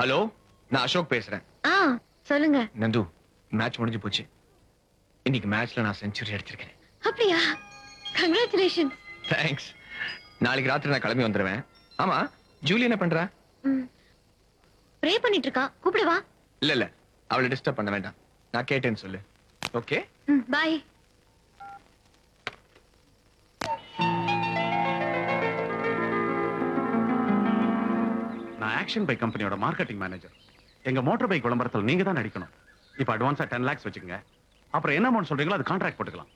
Hello நான் அசோக் பேசுறேன் ஆ சொல்லுங்க நந்து மேட்ச் முடிஞ்சு போச்சு இன்னைக்கு மேட்ச்ல நான் செஞ்சுரி அடிச்சிருக்கேன் அப்படியா கங்க்ராச்சுலேஷன் தேங்க்ஸ் நாளைக்கு ராத்திரி நான் கிளம்பி வந்துடுவேன் ஆமா ஜூலி என்ன பண்றா ப்ரே பண்ணிட்டு இருக்கா கூப்பிடவா இல்ல இல்ல அவளை டிஸ்டர்ப் பண்ண வேண்டாம் நான் கேட்டேன்னு சொல்லு ஓகே ம் பாய் நான் ஆக்ஷன் பைக் கம்பெனியோட மார்க்கெட்டிங் மேனேஜர் எங்க மோட்டார் பைக் விளம்பரத்தில் நீங்க தான் நடிக்கணும் இப்போ அட்வான்ஸா டென் லேக்ஸ் வச்சுக்கோங்க அப்புறம் என்ன அமௌண்ட் சொல்றீங்களோ அது கான்ட்ராக்ட் போட்டுக்கலாம்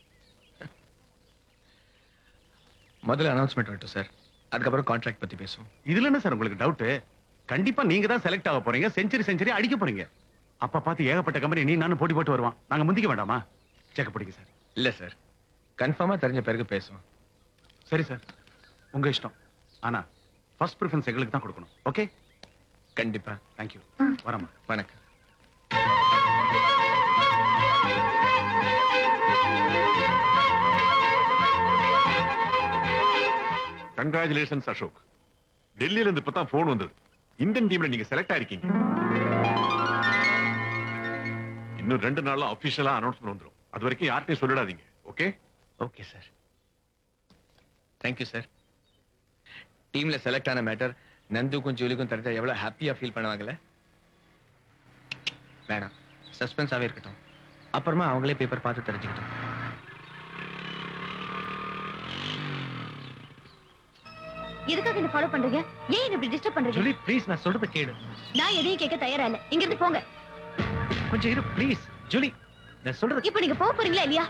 முதல்ல அனௌன்ஸ்மெண்ட் வரட்டும் சார் அதுக்கப்புறம் கான்ட்ராக்ட் பத்தி பேசுவோம் இதுல என்ன சார் உங்களுக்கு டவுட் கண்டிப்பா நீங்க தான் செலக்ட் ஆக போறீங்க செஞ்சுரி செஞ்சுரி அடிக்க போறீங்க அப்ப பார்த்து ஏகப்பட்ட கம்பெனி நீ நானும் போட்டி போட்டு வருவான் நாங்க முந்திக்க வேண்டாமா செக் பிடிங்க சார் இல்ல சார் கன்ஃபார்மா தெரிஞ்ச பிறகு பேசுவோம் சரி சார் உங்க இஷ்டம் ஆனா ஃபர்ஸ்ட் ப்ரிஃபரன்ஸ் எங்களுக்கு தான் கொடுக்கணும் ஓகே கண்டிப்பா தேங்க்யூ வரமா வணக்கம் கங்க்ராச்சுலேஷன்ஸ் அசோக் டெல்லியில இருந்து இப்பதான் போன் வந்தது இந்தியன் டீம்ல நீங்க செலக்ட் ஆயிருக்கீங்க இன்னும் ரெண்டு நாள்ல அபிஷியலா அனௌன்ஸ்மெண்ட் வந்துரும் அது வரைக்கும் யார்கிட்டயும் சொல்லிடாதீங்க okay okay sir thank you sir டீம்ல செலக்ட் ஆன மேட்டர் நந்துக்கும் ஜூலிக்கும் தெரிஞ்சா எவ்வளவு ஹாப்பியா ஃபீல் பண்ணுவாங்கல்ல வேணாம் சஸ்பென்ஸாவே இருக்கட்டும் அப்புறமா அவங்களே பேப்பர் பார்த்து தெரிஞ்சுக்கிட்டோம் எதுக்காக என்ன ஃபாலோ பண்றீங்க ஏன் என்ன இப்படி டிஸ்டர்ப் பண்றீங்க ஜூலி ப்ளீஸ் நான் சொல்றத கேளு நான் எதையும் கேட்க தயாரா இல்ல இங்க இருந்து போங்க கொஞ்சம் இரு ப்ளீஸ் ஜூலி நான் சொல்றது இப்போ நீங்க போக போறீங்களா இல்லையா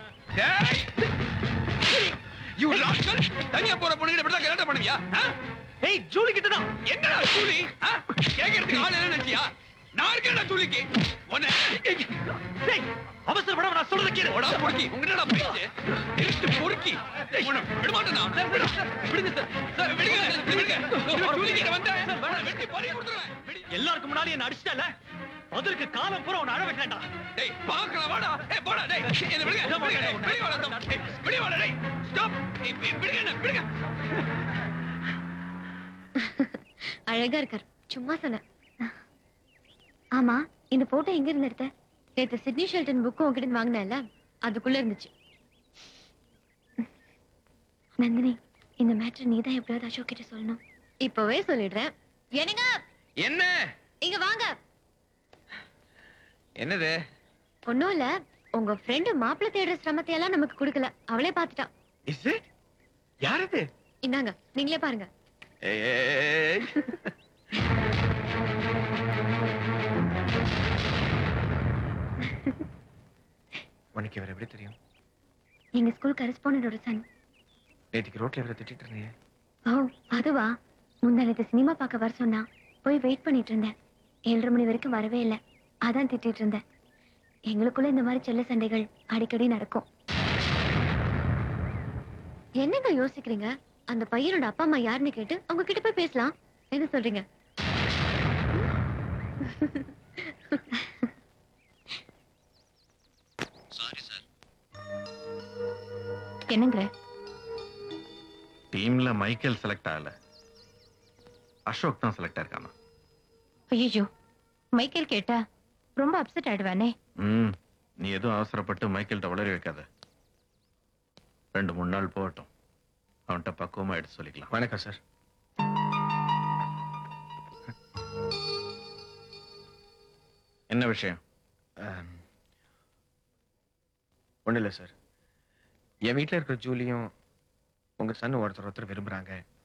யூ ராஸ்கல் தனியா போற பொண்ணுகிட்ட இப்படி தான் கலாட்டம் பண்ணுவியா ஏய் ஜூலி கிட்ட தான் என்னடா ஜூலி கேக்குறதுக்கு ஆள் என்ன நினைச்சியா நான் இருக்கேன்டா ஜூலிக்கு உன்னை டேய் அவசரப்படாம நான் சொல்றத கேளு ஓடா பொறுக்கி உங்கடா பேச்சு இருக்கு பொறுக்கி உன்னை விட மாட்டேனா விடுங்க சார் சார் விடுங்க விடுங்க ஜூலி கிட்ட வந்தா வெட்டி பறி கொடுத்துருவேன் எல்லாருக்கும் முன்னாடி என்ன அடிச்சிட்டல அதற்கு காலம் பூரா உன்னை அழ வைக்கலாம்டா டேய் பார்க்கலாம் வாடா ஏய் போடா டேய் என்ன விடுங்க விடுங்க டேய் வெளிய வாடா தம். டேய், வெளிய வாடா டேய் ஸ்டாப் விடுங்க என்ன விடுங்க அழகா இருக்கார் சும்மா சொன்னேன் ஆமா இந்த போட்டோ எங்க இருந்து எடுத்த நேத்து சிட்னி ஷெல்டன் புக்கும் உங்ககிட்ட இருந்து வாங்கினேன்ல அதுக்குள்ள இருந்துச்சு நந்தினி இந்த மேட்டர் நீ தான் எப்படியாவது அசோக் கிட்ட சொல்லணும் இப்பவே சொல்லிடுறேன் என்னங்க என்ன இங்க வாங்க என்னது ஒண்ணும் இல்ல உங்க ஃப்ரெண்டு மாப்பிள்ளை தேடுற சிரமத்தை எல்லாம் நமக்கு கொடுக்கல அவளே பாத்துட்டா இஸ் இட் யார் இது இந்தாங்க நீங்களே பாருங்க ஏய் உனக்கு இவர் எப்படி தெரியும் எங்க ஸ்கூல் கரஸ்பாண்டோட சன் நேற்றுக்கு ரோட்ல இவரை திட்டிட்டு இருந்தீங்க ஓ அதுவா முந்தானத்து சினிமா பார்க்க வர சொன்னா போய் வெயிட் பண்ணிட்டு இருந்தேன் ஏழரை மணி வரைக்கும் வரவே இல்லை அதான் திட்டிட்டு இருந்தேன் எங்களுக்குள்ள இந்த மாதிரி செல்ல சண்டைகள் அடிக்கடி நடக்கும் என்னங்க யோசிக்கிறீங்க அந்த பையனோட அப்பா அம்மா யாருன்னு கேட்டு அவங்க கிட்ட போய் பேசலாம் என்ன சொல்றீங்க என்னங்க டீம்ல மைக்கேல் செலக்ட் ஆகல அசோக் தான் செலக்ட் ஆயிருக்கானா ஐயோ மைக்கேல் கேட்டா ரொம்ப அப்செட் ஆயிடுவானே ம் நீ எதுவும் அவசரப்பட்டு மைக்கேல்கிட்ட வளர வைக்காத ரெண்டு மூணு நாள் போகட்டும் அவன்கிட்ட பக்குவமா எடுத்து சொல்லிக்கலாம் வணக்கம் சார் என்ன விஷயம் ஒன்றும் இல்லை சார் என் வீட்டில் இருக்கிற ஜூலியும் உங்க சன் ஒருத்தர் ஒருத்தர் விரும்புறாங்க